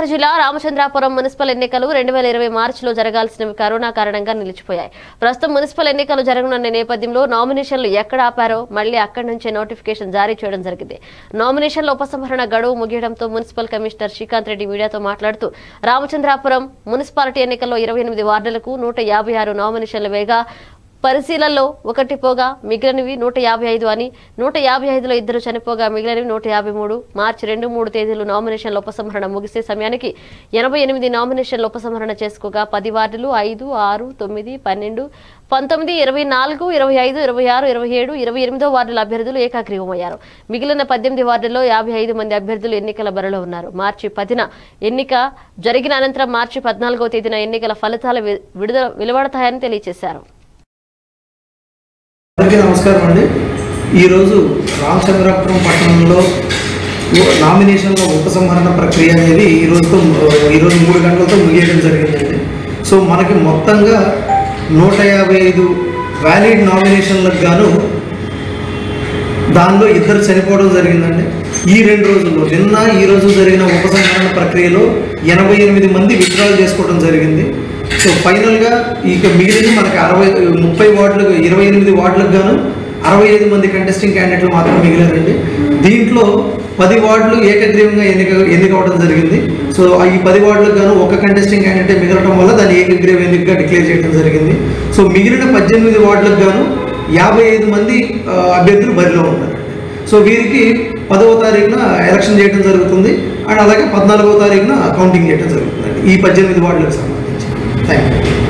గోదావరి జిల్లా రామచంద్రాపురం మున్సిపల్ ఎన్నికలు రెండు వేల ఇరవై మార్చిలో జరగాల్సినవి కరోనా కారణంగా నిలిచిపోయాయి ప్రస్తుతం మున్సిపల్ ఎన్నికలు జరగనున్న నేపథ్యంలో నామినేషన్లు ఎక్కడ ఆపారో మళ్లీ అక్కడి నుంచే నోటిఫికేషన్ జారీ చేయడం జరిగింది నామినేషన్ల ఉపసంహరణ గడువు ముగియడంతో మున్సిపల్ కమిషనర్ శ్రీకాంత్ రెడ్డి మీడియాతో మాట్లాడుతూ రామచంద్రాపురం మున్సిపాలిటీ ఎన్నికల్లో ఇరవై ఎనిమిది వార్డులకు నూట యాభై ఆరు నామినేషన్లు వేగా పరిశీలనలో ఒకటి పోగా మిగిలినవి నూట యాభై ఐదు అని నూట యాభై ఐదులో ఇద్దరు చనిపోగా మిగిలినవి నూట యాభై మూడు మార్చి రెండు మూడు తేదీలు నామినేషన్ల ఉపసంహరణ ముగిసే సమయానికి ఎనభై ఎనిమిది నామినేషన్ల ఉపసంహరణ చేసుకోగా పది వార్డులు ఐదు ఆరు తొమ్మిది పన్నెండు పంతొమ్మిది ఇరవై నాలుగు ఇరవై ఐదు ఇరవై ఆరు ఇరవై ఏడు ఇరవై ఎనిమిదో వార్డుల అభ్యర్థులు ఏకాగ్రీవమయ్యారు మిగిలిన పద్దెనిమిది వార్డుల్లో యాభై ఐదు మంది అభ్యర్థులు ఎన్నికల బరిలో ఉన్నారు మార్చి పదిన ఎన్నిక జరిగిన అనంతరం మార్చి పద్నాలుగో తేదీన ఎన్నికల ఫలితాలు వి- విడుదల వెలువడతాయని తెలియజేశారు అందరికీ నమస్కారం అండి ఈరోజు రామచంద్రాపురం పట్టణంలో నామినేషన్ల ఉపసంహరణ ప్రక్రియ అనేది ఈ రోజుతో ఈరోజు మూడు గంటలతో ముగియడం జరిగిందండి సో మనకి మొత్తంగా నూట యాభై ఐదు వ్యాలిడ్ నామినేషన్లకు గాను దానిలో ఇద్దరు చనిపోవడం జరిగిందండి ఈ రెండు రోజుల్లో నిన్న ఈ రోజు జరిగిన ఉపసంహరణ ప్రక్రియలో ఎనభై ఎనిమిది మంది విత్డ్రాల్ చేసుకోవడం జరిగింది సో ఫైనల్గా ఇక మిగిలిన మనకి అరవై ముప్పై వార్డులకు ఇరవై ఎనిమిది వార్డులకు గాను అరవై ఐదు మంది కంటెస్టింగ్ క్యాండిడేట్లు మాత్రం మిగిలారండి దీంట్లో పది వార్డులు ఏకగ్రీవంగా ఎన్నిక ఎన్నికవడం జరిగింది సో ఆ ఈ పది వార్డులకు గాను ఒక కంటెస్టింగ్ క్యాండిడేట్ మిగలడం వల్ల దాన్ని ఏకగ్రీవ ఎన్నికగా డిక్లేర్ చేయడం జరిగింది సో మిగిలిన పద్దెనిమిది వార్డులకు గాను యాభై ఐదు మంది ఆ, అభ్యర్థులు బరిలో ఉన్నారు సో వీరికి పదవ తారీఖున ఎలక్షన్ చేయడం జరుగుతుంది అండ్ అలాగే పద్నాలుగవ తారీఖున కౌంటింగ్ చేయడం జరుగుతుంది ఈ పద్దెనిమిది వార్డులకు సంబంధించి థ్యాంక్ యూ